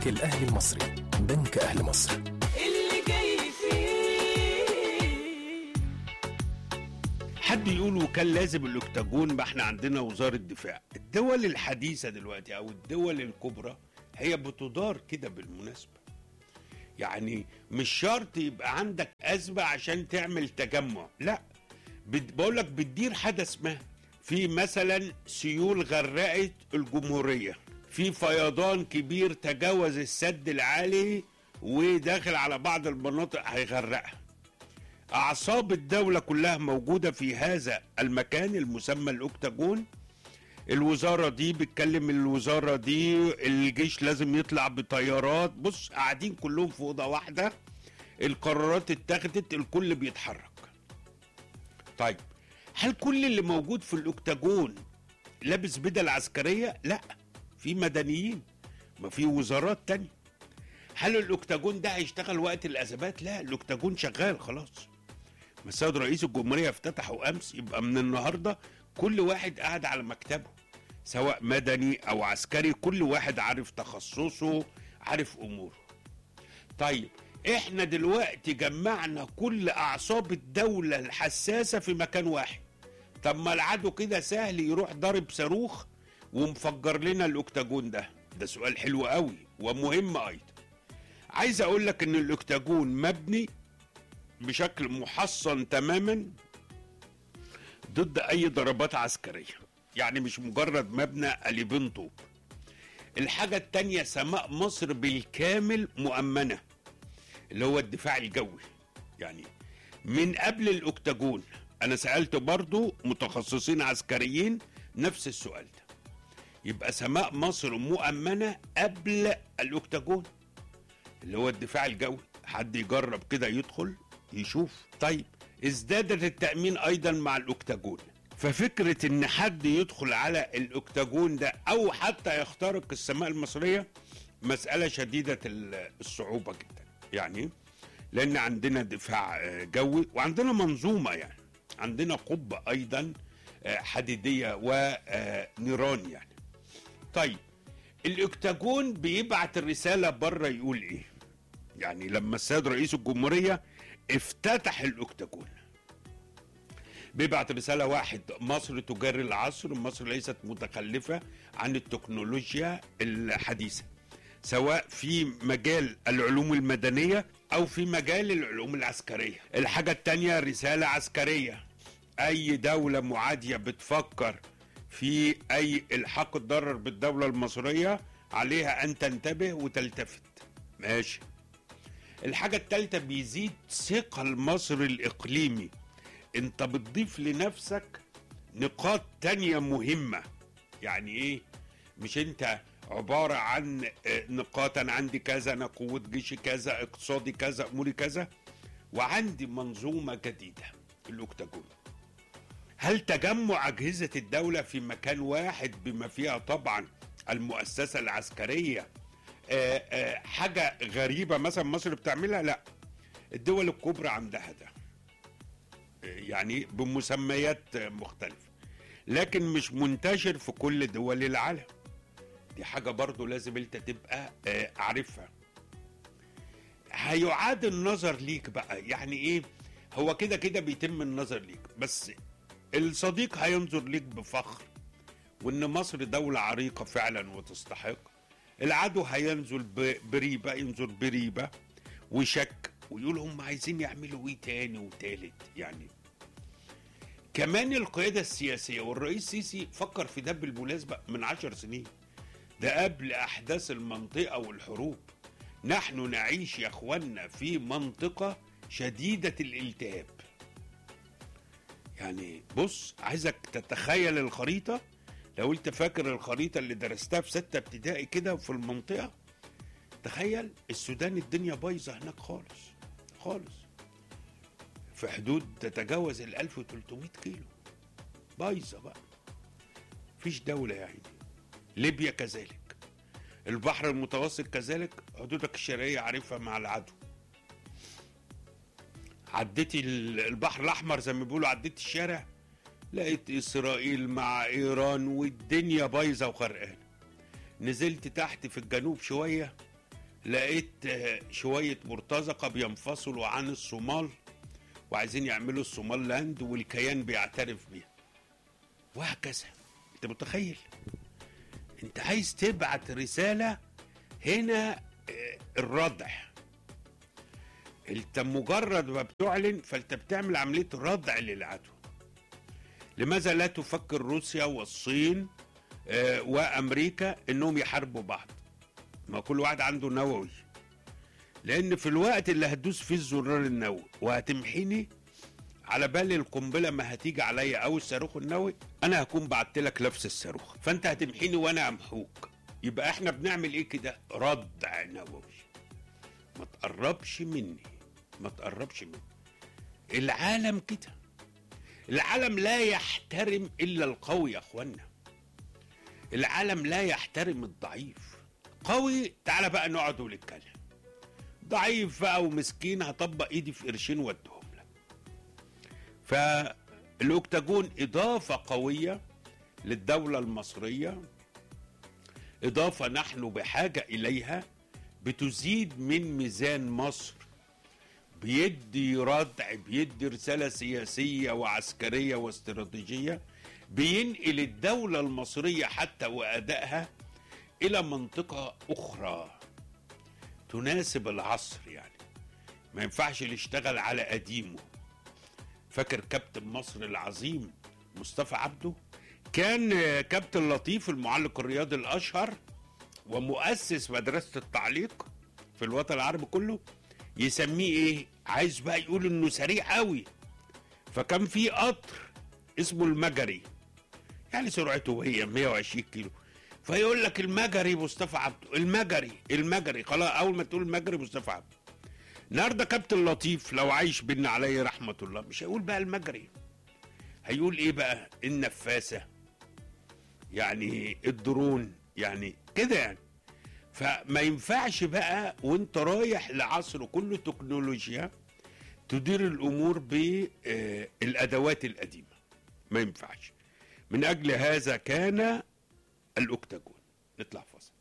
الأهلي المصري بنك أهل مصر اللي جاي فيه حد يقول وكان لازم الاكتاجون ما احنا عندنا وزارة دفاع الدول الحديثة دلوقتي او الدول الكبرى هي بتدار كده بالمناسبة يعني مش شرط يبقى عندك أزمة عشان تعمل تجمع لا بت- بقول لك بتدير حدث ما في مثلا سيول غرقت الجمهورية في فيضان كبير تجاوز السد العالي وداخل على بعض المناطق هيغرقها أعصاب الدولة كلها موجودة في هذا المكان المسمى الأكتاجون الوزارة دي بتكلم الوزارة دي الجيش لازم يطلع بطيارات بص قاعدين كلهم في أوضة واحدة القرارات اتخذت الكل بيتحرك طيب هل كل اللي موجود في الأكتاجون لابس بدل عسكرية؟ لا في مدنيين ما في وزارات تانية هل الأكتاجون ده هيشتغل وقت الأزمات؟ لا الأكتاجون شغال خلاص مساعد رئيس الجمهورية افتتحوا أمس يبقى من النهاردة كل واحد قاعد على مكتبه سواء مدني أو عسكري كل واحد عارف تخصصه عارف أموره طيب احنا دلوقتي جمعنا كل أعصاب الدولة الحساسة في مكان واحد طب ما العدو كده سهل يروح ضارب صاروخ ومفجر لنا الأكتاجون ده ده سؤال حلو قوي ومهم أيضا عايز أقول لك إن الأكتاجون مبني بشكل محصن تماما ضد اي ضربات عسكريه يعني مش مجرد مبنى قليبين طوب الحاجه التانية سماء مصر بالكامل مؤمنه اللي هو الدفاع الجوي يعني من قبل الاكتاجون انا سالت برضو متخصصين عسكريين نفس السؤال ده يبقى سماء مصر مؤمنه قبل الاكتاجون اللي هو الدفاع الجوي حد يجرب كده يدخل يشوف طيب ازدادت التأمين أيضا مع الأكتاجون ففكرة إن حد يدخل على الأكتاجون ده أو حتى يخترق السماء المصرية مسألة شديدة ال- الصعوبة جدا يعني لأن عندنا دفاع آه، جوي وعندنا منظومة يعني عندنا قبة أيضا آه، حديدية ونيران يعني طيب الأكتاجون بيبعت الرسالة بره يقول إيه يعني لما السيد رئيس الجمهورية افتتح الأكتاجون بيبعت رسالة واحد مصر تجاري العصر مصر ليست متخلفة عن التكنولوجيا الحديثة سواء في مجال العلوم المدنية أو في مجال العلوم العسكرية الحاجة التانية رسالة عسكرية أي دولة معادية بتفكر في أي إلحاق الضرر بالدولة المصرية عليها أن تنتبه وتلتفت ماشي الحاجة التالتة بيزيد ثقل مصر الإقليمي انت بتضيف لنفسك نقاط تانية مهمة يعني ايه مش انت عبارة عن آه، نقاط انا عندي كذا انا قوة جيشي كذا اقتصادي كذا اموري كذا وعندي منظومة جديدة الاكتاجون هل تجمع أجهزة الدولة في مكان واحد بما فيها طبعا المؤسسة العسكرية آه، آه، حاجة غريبة مثلا مصر بتعملها لا الدول الكبرى عندها ده آه، يعني بمسميات آه، مختلفة لكن مش منتشر في كل دول العالم دي حاجة برضو لازم انت تبقى آه، عارفها هيعاد النظر ليك بقى يعني ايه هو كده كده بيتم النظر ليك بس الصديق هينظر ليك بفخر وان مصر دولة عريقة فعلا وتستحق العدو هينزل ب- بريبة ينظر بريبة وشك ويقول هم عايزين يعملوا ايه تاني وتالت يعني كمان القيادة السياسية والرئيس سيسي فكر في ده بالمناسبة من عشر سنين ده قبل أحداث المنطقة والحروب نحن نعيش يا أخوانا في منطقة شديدة الالتهاب يعني بص عايزك تتخيل الخريطة لو انت فاكر الخريطة اللي درستها في ستة ابتدائي كده في المنطقة تخيل السودان الدنيا بايظة هناك خالص خالص في حدود تتجاوز ال 1300 كيلو بايظة بقى مفيش دولة يا عيني ليبيا كذلك البحر المتوسط كذلك حدودك الشرقية عارفها مع العدو عديتي ال- البحر الأحمر زي ما بيقولوا عديت الشارع لقيت إسرائيل مع إيران والدنيا بايظة وخرقانة نزلت تحت في الجنوب شوية لقيت آه، شويه مرتزقه بينفصلوا عن الصومال وعايزين يعملوا الصومال لاند والكيان بيعترف بيها وهكذا انت متخيل انت عايز تبعت رساله هنا آه، الردع انت مجرد ما بتعلن فانت بتعمل عمليه ردع للعدو لماذا لا تفكر روسيا والصين آه، وامريكا انهم يحاربوا بعض ما كل واحد عنده نووي لان في الوقت اللي هتدوس فيه الزرار النووي وهتمحيني على بال القنبله ما هتيجي عليا او الصاروخ النووي انا هكون بعت لك نفس الصاروخ فانت هتمحيني وانا امحوك يبقى احنا بنعمل ايه كده ردع نووي ما تقربش مني ما تقربش مني العالم كده العالم لا يحترم الا القوي يا اخوانا العالم لا يحترم الضعيف قوي تعالى بقى نقعد ونتكلم ضعيف بقى ومسكين هطبق ايدي في قرشين وادهم لك فالاوكتاجون اضافه قويه للدوله المصريه اضافه نحن بحاجه اليها بتزيد من ميزان مصر بيدي ردع بيدي رساله سياسيه وعسكريه واستراتيجيه بينقل الدوله المصريه حتى وادائها الى منطقه اخرى تناسب العصر يعني ما ينفعش اللي يشتغل على قديمه فاكر كابتن مصر العظيم مصطفى عبده كان آه، كابتن لطيف المعلق الرياضي الاشهر ومؤسس مدرسه التعليق في الوطن العربي كله يسميه ايه عايز بقى يقول انه سريع قوي فكان في قطر اسمه المجري يعني سرعته هي 120 كيلو فيقول لك المجري مصطفى عبده المجري المجري خلاص اول ما تقول المجري مصطفى عبده النهارده كابتن لطيف لو عايش بينا عليه رحمه الله مش هيقول بقى المجري هيقول ايه بقى النفاسه يعني الدرون يعني كده يعني فما ينفعش بقى وانت رايح لعصر كله تكنولوجيا تدير الامور بالادوات القديمه ما ينفعش من اجل هذا كان الاوكتاجون نطلع فاصل